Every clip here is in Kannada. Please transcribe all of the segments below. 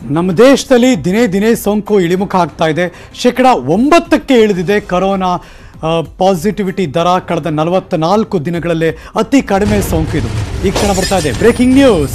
ನಮ್ಮ ದೇಶದಲ್ಲಿ ದಿನೇ ದಿನೇ ಸೋಂಕು ಇಳಿಮುಖ ಆಗ್ತಾ ಇದೆ ಶೇಕಡ ಒಂಬತ್ತಕ್ಕೆ ಇಳಿದಿದೆ ಕರೋನಾ ಪಾಸಿಟಿವಿಟಿ ದರ ಕಳೆದ ನಲವತ್ತ ನಾಲ್ಕು ದಿನಗಳಲ್ಲೇ ಅತಿ ಕಡಿಮೆ ಸೋಂಕು ಇದು ಈ ಕ್ಷಣ ಬರ್ತಾ ಇದೆ ಬ್ರೇಕಿಂಗ್ ನ್ಯೂಸ್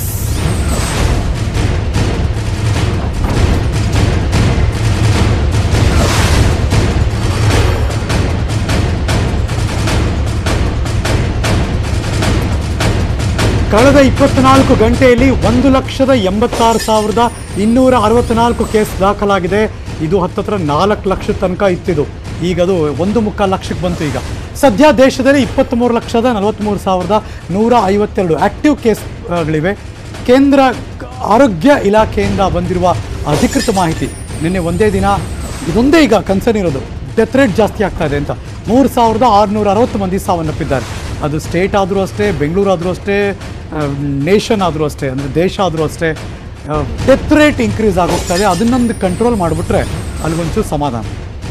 ಕಳೆದ ಇಪ್ಪತ್ನಾಲ್ಕು ಗಂಟೆಯಲ್ಲಿ ಒಂದು ಲಕ್ಷದ ಎಂಬತ್ತಾರು ಸಾವಿರದ ಇನ್ನೂರ ಅರವತ್ನಾಲ್ಕು ಕೇಸ್ ದಾಖಲಾಗಿದೆ ಇದು ಹತ್ತತ್ರ ನಾಲ್ಕು ಲಕ್ಷ ತನಕ ಇತ್ತಿದು ಈಗ ಅದು ಒಂದು ಮುಕ್ಕಾಲು ಲಕ್ಷಕ್ಕೆ ಬಂತು ಈಗ ಸದ್ಯ ದೇಶದಲ್ಲಿ ಇಪ್ಪತ್ತ್ಮೂರು ಲಕ್ಷದ ನಲವತ್ತ್ಮೂರು ಸಾವಿರದ ನೂರ ಐವತ್ತೆರಡು ಆಕ್ಟಿವ್ ಕೇಸ್ಗಳಿವೆ ಕೇಂದ್ರ ಆರೋಗ್ಯ ಇಲಾಖೆಯಿಂದ ಬಂದಿರುವ ಅಧಿಕೃತ ಮಾಹಿತಿ ನಿನ್ನೆ ಒಂದೇ ದಿನ ಇದೊಂದೇ ಈಗ ಕನ್ಸರ್ನ್ ಇರೋದು ಡೆತ್ ರೇಟ್ ಜಾಸ್ತಿ ಆಗ್ತಾ ಇದೆ ಅಂತ ಮೂರು ಸಾವಿರದ ಆರುನೂರ ಅರವತ್ತು ಮಂದಿ ಸಾವನ್ನಪ್ಪಿದ್ದಾರೆ ಅದು ಸ್ಟೇಟ್ ಆದರೂ ಅಷ್ಟೇ ಬೆಂಗಳೂರು ಆದರೂ ಅಷ್ಟೇ ನೇಷನ್ ಆದರೂ ಅಷ್ಟೇ ಅಂದರೆ ದೇಶ ಆದರೂ ಅಷ್ಟೇ ಡೆತ್ ರೇಟ್ ಇನ್ಕ್ರೀಸ್ ಆಗೋಗ್ತಾ ಇದೆ ಅದನ್ನೊಂದು ಕಂಟ್ರೋಲ್ ಮಾಡಿಬಿಟ್ರೆ ಅಲ್ಲಿಗೊಂಚೂರು ಸಮಾಧಾನ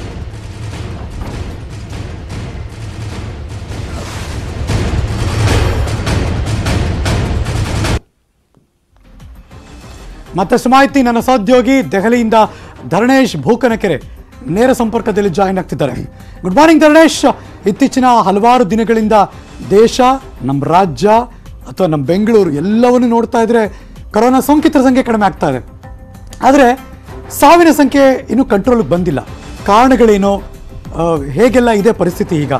ಮತ್ತಷ್ಟು ಮಾಹಿತಿ ನನ್ನ ಸಹೋದ್ಯೋಗಿ ದೆಹಲಿಯಿಂದ ಧರಣೇಶ್ ಭೂಕನಕೆರೆ ನೇರ ಸಂಪರ್ಕದಲ್ಲಿ ಜಾಯಿನ್ ಆಗ್ತಿದ್ದಾರೆ ಗುಡ್ ಮಾರ್ನಿಂಗ್ ಧರಣೇಶ್ ಇತ್ತೀಚಿನ ಹಲವಾರು ದಿನಗಳಿಂದ ದೇಶ ನಮ್ಮ ರಾಜ್ಯ ಅಥವಾ ನಮ್ಮ ಬೆಂಗಳೂರು ಎಲ್ಲವನ್ನೂ ನೋಡ್ತಾ ಇದ್ರೆ ಕೊರೋನಾ ಸೋಂಕಿತರ ಸಂಖ್ಯೆ ಕಡಿಮೆ ಆಗ್ತಾ ಇದೆ ಆದರೆ ಸಾವಿನ ಸಂಖ್ಯೆ ಇನ್ನೂ ಕಂಟ್ರೋಲ್ಗೆ ಬಂದಿಲ್ಲ ಕಾರಣಗಳೇನು ಆ, ಹೇಗೆಲ್ಲ ಇದೆ ಪರಿಸ್ಥಿತಿ ಈಗ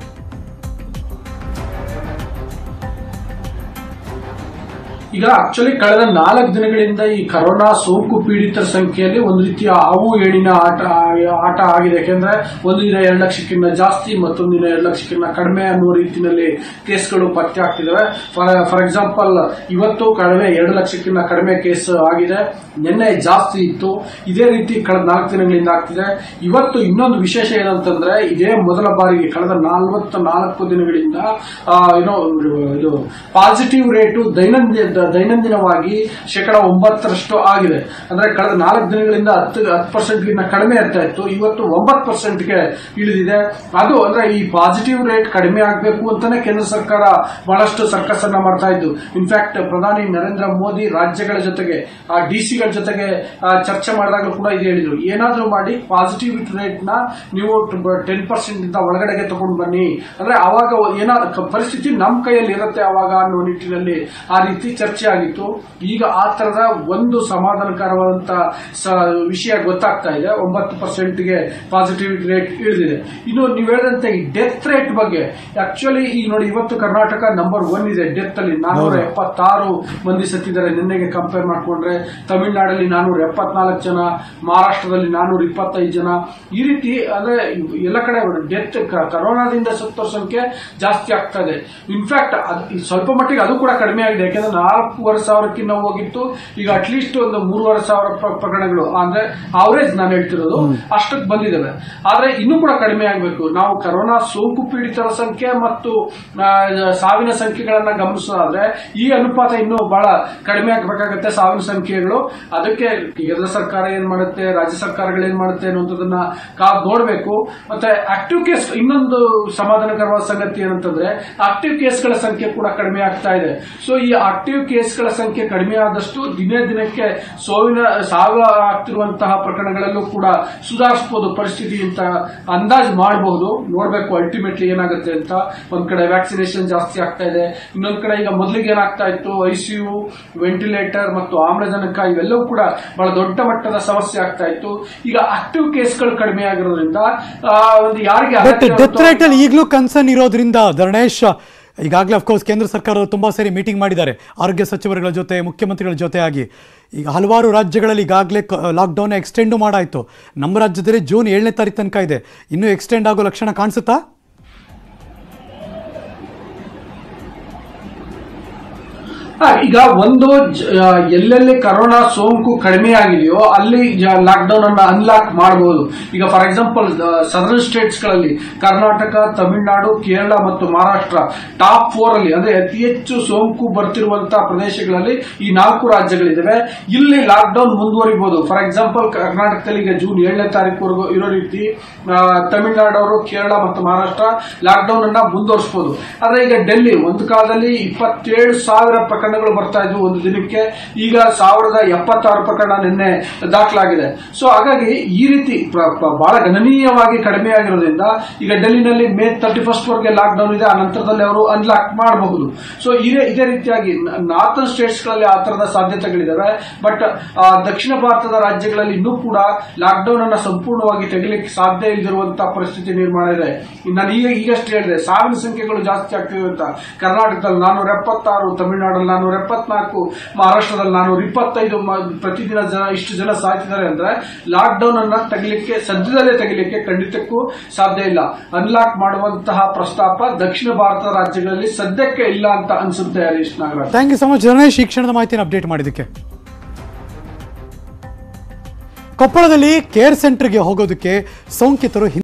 ಈಗ ಆಕ್ಚುಲಿ ಕಳೆದ ನಾಲ್ಕು ದಿನಗಳಿಂದ ಈ ಕರೋನಾ ಸೋಂಕು ಪೀಡಿತರ ಸಂಖ್ಯೆಯಲ್ಲಿ ಒಂದು ರೀತಿಯ ಆವು ಏಣಿನ ಆಟ ಆಟ ಆಗಿದೆ ಯಾಕೆಂದ್ರೆ ಒಂದು ದಿನ ಎರಡು ಲಕ್ಷಕ್ಕಿಂತ ಜಾಸ್ತಿ ಮತ್ತೊಂದು ದಿನ ಎರಡು ಲಕ್ಷಕ್ಕಿಂತ ಕಡಿಮೆ ಅನ್ನುವ ರೀತಿಯಲ್ಲಿ ಕೇಸ್ಗಳು ಪತ್ತೆ ಆಗ್ತಿದಾವೆ ಫಾರ್ ಫಾರ್ ಎಕ್ಸಾಂಪಲ್ ಇವತ್ತು ಕಡಿಮೆ ಎರಡು ಲಕ್ಷಕ್ಕಿಂತ ಕಡಿಮೆ ಕೇಸ್ ಆಗಿದೆ ನಿನ್ನೆ ಜಾಸ್ತಿ ಇತ್ತು ಇದೇ ರೀತಿ ಕಳೆದ ನಾಲ್ಕು ದಿನಗಳಿಂದ ಆಗ್ತಿದೆ ಇವತ್ತು ಇನ್ನೊಂದು ವಿಶೇಷ ಏನಂತಂದ್ರೆ ಇದೇ ಮೊದಲ ಬಾರಿಗೆ ಕಳೆದ ನಾಲ್ವತ್ತ ನಾಲ್ಕು ದಿನಗಳಿಂದ ಆ, ಏನೋ ಇದು ಪಾಸಿಟಿವ್ ರೇಟು ದೈನಂದಿನ ದೈನಂದಿನವಾಗಿ ಶೇಕಡ ಒಂಬತ್ತರಷ್ಟು ಆಗಿದೆ ಅಂದ್ರೆ ಕಳೆದ ನಾಲ್ಕು ದಿನಗಳಿಂದ ಹತ್ತು ಹತ್ತು ಪರ್ಸೆಂಟ್ಗಿಂತ ಕಡಿಮೆ ಇರ್ತಾ ಇತ್ತು ಇವತ್ತು ಒಂಬತ್ತು ಪರ್ಸೆಂಟ್ಗೆ ಇಳಿದಿದೆ ಅದು ಅಂದ್ರೆ ಈ ಪಾಸಿಟಿವ್ ರೇಟ್ ಕಡಿಮೆ ಆಗಬೇಕು ಅಂತಾನೆ ಕೇಂದ್ರ ಸರ್ಕಾರ ಬಹಳಷ್ಟು ಸರ್ಕಸ್ ಅನ್ನ ಮಾಡ್ತಾ ಇದ್ದು ಇನ್ಫ್ಯಾಕ್ಟ್ ಪ್ರಧಾನಿ ನರೇಂದ್ರ ಮೋದಿ ರಾಜ್ಯಗಳ ಜೊತೆಗೆ ಆ ಡಿಸಿಗಳ ಜೊತೆಗೆ ಆ, ಚರ್ಚೆ ಮಾಡಿದಾಗಲೂ ಕೂಡ ಇದು ಹೇಳಿದ್ರು ಏನಾದ್ರೂ ಮಾಡಿ ಪಾಸಿಟಿವಿಟಿ ರೇಟ್ ನ ನೀವು ಟೆನ್ ಪರ್ಸೆಂಟ್ ಇಂದ ಒಳಗಡೆಗೆ ತಗೊಂಡು ಬನ್ನಿ ಅಂದ್ರೆ ಅವಾಗ ಏನಾದ ಪರಿಸ್ಥಿತಿ ನಮ್ಮ ಕೈಯಲ್ಲಿ ಇರುತ್ತೆ ಅವಾಗ ಅನ್ನೋ ನಿಟ್ಟಿನಲ್ಲಿ ಆ ರೀತಿ ಚರ್ಚೆ ಆಗಿತ್ತು ಈಗ ಆ ತರದ ಒಂದು ಸಮಾಧಾನಕರವಾದಂತ ಸ- ವಿಷಯ ಗೊತ್ತಾಗ್ತಾ ಇದೆ ಒಂಬತ್ತು ಪರ್ಸೆಂಟ್ಗೆ ಪಾಸಿಟಿವಿಟಿ ರೇಟ್ ಇಳಿದಿದೆ ಇನ್ನು ನೀವು ಹೇಳಿದಂತೆ ಈ ಡೆತ್ ರೇಟ್ ಬಗ್ಗೆ ಆಕ್ಚುಲಿ ಈಗ ನೋಡಿ ಇವತ್ತು ಕರ್ನಾಟಕ ನಂಬರ್ ಒನ್ ಇದೆ ಡೆತ್ ಅಲ್ಲಿ ನಾನೂರ ಎಪ್ಪತ್ತಾರು ಮಂದಿ ಸತ್ತಿದ್ದಾರೆ ನಿನ್ನೆಗೆ ಕಂಪೇರ್ ಮಾಡ್ಕೊಂಡ್ರೆ ತಮಿಳುನಾಡಲ್ಲಿ ನಾನೂರ ಎಪ್ಪತ್ನಾಲ್ಕು ಜನ ಮಹಾರಾಷ್ಟ್ರದಲ್ಲಿ ನಾನೂರ ಇಪ್ಪತ್ತೈದು ಜನ ಈ ರೀತಿ ಅಂದ್ರೆ ಎಲ್ಲ ಕಡೆ ಡೆತ್ ಕರೋನಾದಿಂದ ಸತ್ತೋರ ಸಂಖ್ಯೆ ಜಾಸ್ತಿ ಆಗ್ತಾ ಇದೆ ಇನ್ಫ್ಯಾಕ್ಟ್ ಸ್ವಲ್ಪ ಮಟ್ಟಿಗೆ ಅದು ಕೂಡ ಕಡಿಮೆ ಆಗಿದೆ ಯಾಕೆಂದ್ರೆ ನಾಲ್ಕೂವರೆ ಸಾವಿರಕ್ಕಿಂತ ಹೋಗಿತ್ತು ಈಗ ಅಟ್ಲೀಸ್ಟ್ ಒಂದು ಮೂರುವರೆ ಸಾವಿರ ಪ್ರ- ಪ್ರಕರಣಗಳು ಅಂದ್ರೆ ಅವರೇಜ್ ನಾನು ಹೇಳ್ತಿರೋದು ಅಷ್ಟಕ್ಕೆ ಬಂದಿದ್ದಾವೆ ಆದ್ರೆ ಇನ್ನೂ ಕೂಡ ಕಡಿಮೆ ಆಗಬೇಕು ನಾವು ಕರೋನಾ ಸೋಂಕು ಪೀಡಿತರ ಸಂಖ್ಯೆ ಮತ್ತು ಆ, ಸಾವಿನ ಸಂಖ್ಯೆಗಳನ್ನ ಗಮನಿಸೋದಾದ್ರೆ ಈ ಅನುಪಾತ ಇನ್ನೂ ಬಹಳ ಕಡಿಮೆ ಆಗಬೇಕಾಗತ್ತೆ ಸಾವಿನ ಸಂಖ್ಯೆಗಳು ಅದಕ್ಕೆ ಕೇಂದ್ರ ಸರ್ಕಾರ ಏನ್ ಮಾಡುತ್ತೆ ರಾಜ್ಯ ಸರ್ಕಾರಗಳು ಏನ್ ಮಾಡುತ್ತೆ ಅನ್ನುವಂಥದ್ದನ್ನ ಕಾದ್ ನೋಡಬೇಕು ಮತ್ತೆ ಆಕ್ಟಿವ್ ಕೇಸ್ ಇನ್ನೊಂದು ಸಮಾಧಾನಕರವಾದ ಸಂಗತಿ ಏನಂತಂದ್ರೆ ಆಕ್ಟಿವ್ ಕೇಸ್ಗಳ ಸಂಖ್ಯೆ ಕೂಡ ಕಡಿಮೆ ಆಗ್ತಾ ಇದೆ ಸೊ ಈ ಆಕ್ಟಿವ್ ಕೇಸ್ಗಳ ಸಂಖ್ಯೆ ಕಡಿಮೆ ಆದಷ್ಟು ದಿನೇ ದಿನಕ್ಕೆ ಸೋವಿನ ಸಾವು ಆಗ್ತಿರುವಂತಹ ಪ್ರಕರಣಗಳಲ್ಲೂ ಕೂಡ ಸುಧಾರಿಸಬಹುದು ಪರಿಸ್ಥಿತಿ ಅಂತ ಅಂದಾಜು ಮಾಡಬಹುದು ನೋಡ್ಬೇಕು ಅಲ್ಟಿಮೇಟ್ಲಿ ಏನಾಗುತ್ತೆ ಅಂತ ಒಂದ್ ಕಡೆ ವ್ಯಾಕ್ಸಿನೇಷನ್ ಜಾಸ್ತಿ ಆಗ್ತಾ ಇದೆ ಇನ್ನೊಂದ್ ಕಡೆ ಈಗ ಮೊದಲಿಗೆ ಏನಾಗ್ತಾ ಇತ್ತು ಐಸಿಯು ವೆಂಟಿಲೇಟರ್ ಮತ್ತು ಆಮ್ಲಜನಕ ಇವೆಲ್ಲವೂ ಕೂಡ ಬಹಳ ದೊಡ್ಡ ಮಟ್ಟದ ಸಮಸ್ಯೆ ಆಗ್ತಾ ಇತ್ತು ಈಗ ಆಕ್ಟಿವ್ ಕೇಸ್ಗಳು ಕಡಿಮೆ ಆಗಿರೋದ್ರಿಂದ ಆ, ಒಂದು ಯಾರಿಗೆ ಬಟ್ ಅಗತ್ಯ ಡೆತ್ ಇರುತ್ತೋ- ರೇಟ್ ಅಲ್ಲಿ ಈಗಲೂ ಕನ್ಸರ್ನ್ ಇರೋದ್ರಿಂದ ಧರಣೇಶ್ ಈಗಾಗಲೇ ಅಫ್ಕೋರ್ಸ್ ಕೇಂದ್ರ ಸರ್ಕಾರ ತುಂಬಾ ಸೇರಿ ಮೀಟಿಂಗ್ ಮಾಡಿದ್ದಾರೆ ಆರೋಗ್ಯ ಸಚಿವರುಗಳ ಜೊತೆ ಮುಖ್ಯಮಂತ್ರಿಗಳ ಜೊತೆ ಆಗಿ ಈಗ ಹಲವಾರು ರಾಜ್ಯಗಳಲ್ಲಿ ಈಗಾಗಲೇ ಲಾಕ್ಡೌನ್ ಎಕ್ಸ್ಟೆಂಡ್ ಮಾಡಾಯಿತು ನಮ್ಮ ರಾಜ್ಯದಲ್ಲಿ ಜೂನ್ ಏಳನೇ ತಾರೀಕು ತನಕ ಇದೆ ಇನ್ನೂ ಎಕ್ಸ್ಟೆಂಡ್ ಆಗೋ ಲಕ್ಷಣ ಕಾಣಿಸುತ್ತಾ ಹಾ, ಈಗ ಒಂದು ಜ- ಆ, ಎಲ್ಲೆಲ್ಲಿ ಕರೋನಾ ಸೋಂಕು ಕಡಿಮೆ ಆಗಿದೆಯೋ ಅಲ್ಲಿ ಲಾಕ್ಡೌನ್ ಅನ್ನ ಅನ್ಲಾಕ್ ಮಾಡಬಹುದು ಈಗ ಫಾರ್ ಎಕ್ಸಾಂಪಲ್ ಸದರ್ನ್ ಸ್ಟೇಟ್ಸ್ ಗಳಲ್ಲಿ ಕರ್ನಾಟಕ ತಮಿಳುನಾಡು ಕೇರಳ ಮತ್ತು ಮಹಾರಾಷ್ಟ್ರ ಟಾಪ್ ಫೋರ್ ಅಲ್ಲಿ ಅಂದ್ರೆ ಅತಿ ಹೆಚ್ಚು ಸೋಂಕು ಬರ್ತಿರುವಂತಹ ಪ್ರದೇಶಗಳಲ್ಲಿ ಈ ನಾಲ್ಕು ರಾಜ್ಯಗಳಿದ್ದಾವೆ ಇಲ್ಲಿ ಲಾಕ್ಡೌನ್ ಮುಂದುವರಿಬಹುದು ಫಾರ್ ಎಕ್ಸಾಂಪಲ್ ಕರ್ನಾಟಕದಲ್ಲಿ ಈಗ ಜೂನ್ ಏಳನೇ ತಾರೀಕುವರೆಗೂ ಇರೋ ರೀತಿ ಆ, ತಮಿಳುನಾಡವರು ಕೇರಳ ಮತ್ತು ಮಹಾರಾಷ್ಟ್ರ ಲಾಕ್ಡೌನ್ ಅನ್ನ ಮುಂದುವರಿಸಬಹುದು ಆದ್ರೆ ಈಗ ಡೆಲ್ಲಿ ಒಂದು ಕಾಲದಲ್ಲಿ ಇಪ್ಪತ್ತೇಳು ಸಾವಿರ ಪ್ರಕರಣ ಪ್ರಕರಣಗಳು ಬರ್ತಾ ಇದ್ವು ಒಂದು ದಿನಕ್ಕೆ ಈಗ ಸಾವಿರದ ಎಪ್ಪತ್ತಾರು ಪ್ರಕರಣ ನಿನ್ನೆ ದಾಖಲಾಗಿದೆ ಸೊ ಹಾಗಾಗಿ ಈ ರೀತಿ ಪ್ರ- ಪ್ರ- ಬಹಳ ಗಣನೀಯವಾಗಿ ಕಡಿಮೆ ಆಗಿರೋದ್ರಿಂದ ಈಗ ಡೆಲ್ಲಿನಲ್ಲಿ ಮೇ ತರ್ಟಿ ಫಸ್ಟ್ ವರೆಗೆ ಲಾಕ್ ಡೌನ್ ಇದೆ ಆ ನಂತರದಲ್ಲಿ ಅವರು ಅನ್ಲಾಕ್ ಮಾಡಬಹುದು ಸೊ ಇದೇ ಇದೇ ರೀತಿಯಾಗಿ ನಾರ್ಥನ್ ಸ್ಟೇಟ್ಸ್ ಗಳಲ್ಲಿ ಆ ತರದ ಸಾಧ್ಯತೆಗಳಿದಾವೆ ಬಟ್ ದಕ್ಷಿಣ ಭಾರತದ ರಾಜ್ಯಗಳಲ್ಲಿ ಇನ್ನೂ ಕೂಡ ಲಾಕ್ ಡೌನ್ ಅನ್ನ ಸಂಪೂರ್ಣವಾಗಿ ತೆಗಿಲಿಕ್ಕೆ ಸಾಧ್ಯ ಇಲ್ಲದಿರುವಂತಹ ಪರಿಸ್ಥಿತಿ ನಿರ್ಮಾಣ ಇದೆ ನಾನು ಈಗ ಈಗಷ್ಟೇ ಹೇಳಿದೆ ಸಾವಿನ ಸಂಖ್ಯೆಗಳು ಜಾಸ್ತಿ ಆಗ್ತಿವೆ ಅಂತ ಕರ್ನಾಟಕದಲ್ಲಿ ನಾನೂರ ಎಪ್ಪತ್ತಾರು ತಮಿಳುನಾಡಲ್ಲಿ ನಾನೂರ ಎಪ್ಪತ್ನಾಲ್ಕು ಮಹಾರಾಷ್ಟ್ರದಲ್ಲಿ ನಾನೂರ ಇಪ್ಪತ್ತೈದು ಮ- ಪ್ರತಿದಿನ ಜನ ಇಷ್ಟು ಜನ ಸಾಯ್ತಿದ್ದಾರೆ ಅಂದ್ರೆ ಲಾಕ್ ಡೌನ್ ಅನ್ನ ತೆಗಿಲಿಕ್ಕೆ ಸದ್ಯದಲ್ಲೇ ತೆಗಿಲಿಕ್ಕೆ ಖಂಡಿತಕ್ಕೂ ಸಾಧ್ಯ ಇಲ್ಲ ಅನ್ಲಾಕ್ ಮಾಡುವಂತಹ ಪ್ರಸ್ತಾಪ ದಕ್ಷಿಣ ಭಾರತದ ರಾಜ್ಯಗಳಲ್ಲಿ ಸದ್ಯಕ್ಕೆ ಇಲ್ಲ ಅಂತ ಅನ್ಸುತ್ತೆ Harish Nagaraj thank you so much Ramesh ಈ ಕ್ಷಣದ ಮಾಹಿತಿನ ಅಪ್ಡೇಟ್ ಮಾಡಿದ್ದಕ್ಕೆ ಕೊಪ್ಪಳದಲ್ಲಿ ಕೇರ್ ಸೆಂಟರ್ಗೆ ಹೋಗೋದಕ್ಕೆ ಸೋಂಕಿತರು